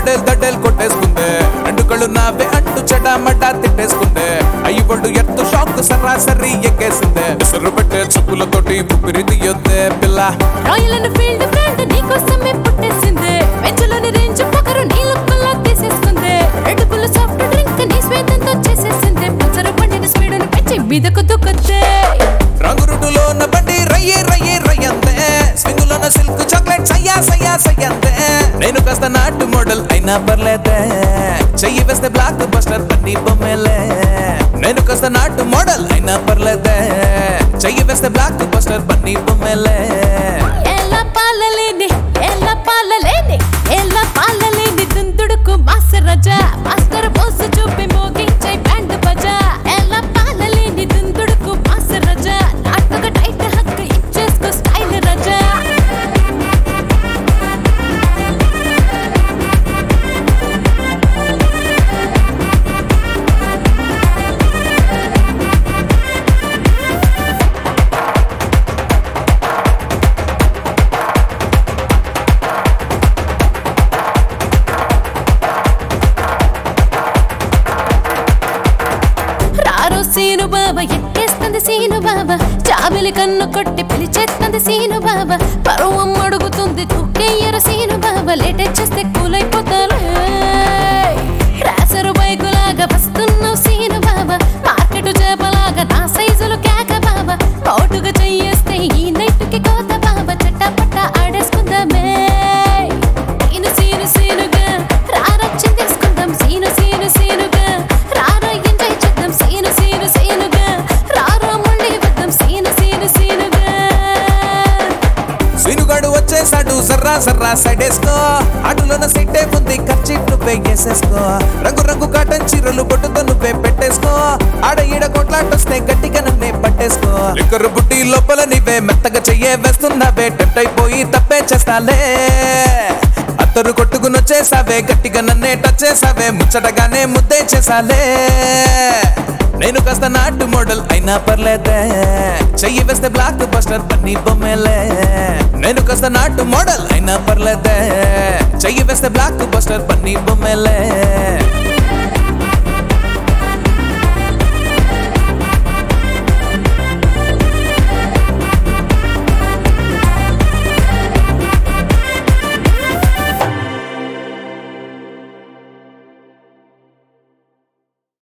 దడ్డేల్ దడ్డేల్ కొట్టేసుకుందే రెండు కళ్ళు నావే అంటూ చెడమట తిట్టేసుకుందే అయ్యి పళ్ళు ఎత్తు షాక్ సరాసరి ఎక్కేసిందే ఎసరు పెట్టే చెప్పులతోటి ఊపిరి తీయొద్దే పిల్ల రాయల్ ఎన్ఫీల్డ్ ఫ్రెండ్ నీకోసమే పుట్టేసింది పెంచులోని రేంజ్ పొగరు నీ లుక్కుల్లో తీసేసుకుంది రెడ్ బుల్ సాఫ్ట్ డ్రింక్ నీ స్వేదంతో చేసేసింది పచ్చరు బండిని స్పీడ్ పెంచి మీదకు దుక్కొద్దే రంగు రుటులోన బండి రయ్యే రయ్యే రయ్యందే స్వింగులోన సిల్క్ చాక్లెట్ సయ్యా సయ్యా సయ్యందే నేను కాస్త నాటు మోడల్ అయినా పర్లేదే చెయ్యి వేస్తే బ్లాక్ బస్టర్ పన్ని బొమ్మేలే నేను కాస్త నాటు మోడల్ అయినా పర్లేదే చెయ్యి వేస్తే బ్లాక్ బస్టర్ పన్ని బొమ్మేలే ఎలా పాలలేని ఎలా పాలలేని ఎలా పాలలేని దుందుడుకు మాసరజా మాస్టర్ పోసు చూపి మోగించే బ్యాండ్ బజా ఎలా పాలలేని దుందుడుకు మాసరజా నాటుగా టైట్ హక్ ఇచ్చేసుకో స్టైల్ రజా రారో సీను బాబా ఎక్కేస్తుంది సీను బాబా చామిలి కన్ను కొట్టి పిలిచేస్తుంది సీను బాబా పరువం అడుగుతుంది తుక్కేయరు సీను బాబా లేటెస్ట్ చేస్తే కూలైపోతారు రాసరు బైకు లాగా వస్తున్నావు సీను బాబా మార్కెట్ చేపలాగా నా సైజులు కేక బాబా పౌటుగా చెయ్యేస్తే ఈ నైట్కి కోత బాబా చట్టపట్ట ఆడేసుకుందామే సీను సీను సీనుగా రారా చిందేసుకుందాం సీను సీను సీనుగా రారా ఎంజాయ్ చేద్దాం సీను సీను సీనుగా రారా మళ్ళీ వద్దాం సీను సీను సీనుగా సీనుగాడు వచ్చేసాడు సర్రా సర్రా సైడేసుకో ఆటలోన సెట్టే ఉంది ఖర్చు నువ్వే వేసేసుకో రంగు రంగు కాటన్ చీరలు బొట్టుతో నువ్వే పెట్టేసుకో ఆడ ఈడ కొట్లాటొస్తే గట్టిగా నన్నే పట్టేసుకో లిక్కరు బుట్టి లోపల నీవే మెత్తగా చెయ్యే వేస్తున్నావే టెంప్ట్ అయిపోయి తప్పే చేస్తాలే అత్తరు కొట్టుకుని వచ్చేసావే గట్టిగా నన్నే టచ్ చేసావే ముచ్చటగానే ముద్దే చేసాలే నేను కాస్త నాటు మోడల్ అయినా పర్లేదే చెయ్యి వేస్తే బ్లాక్ బస్టర్ పన్ని బొమ్మేలే నేను కాస్త నాటు మోడల్ అయినా పర్లేదే చెయ్యి వేస్తే బ్లాక్ బస్టర్ పన్ని బొమ్మేలే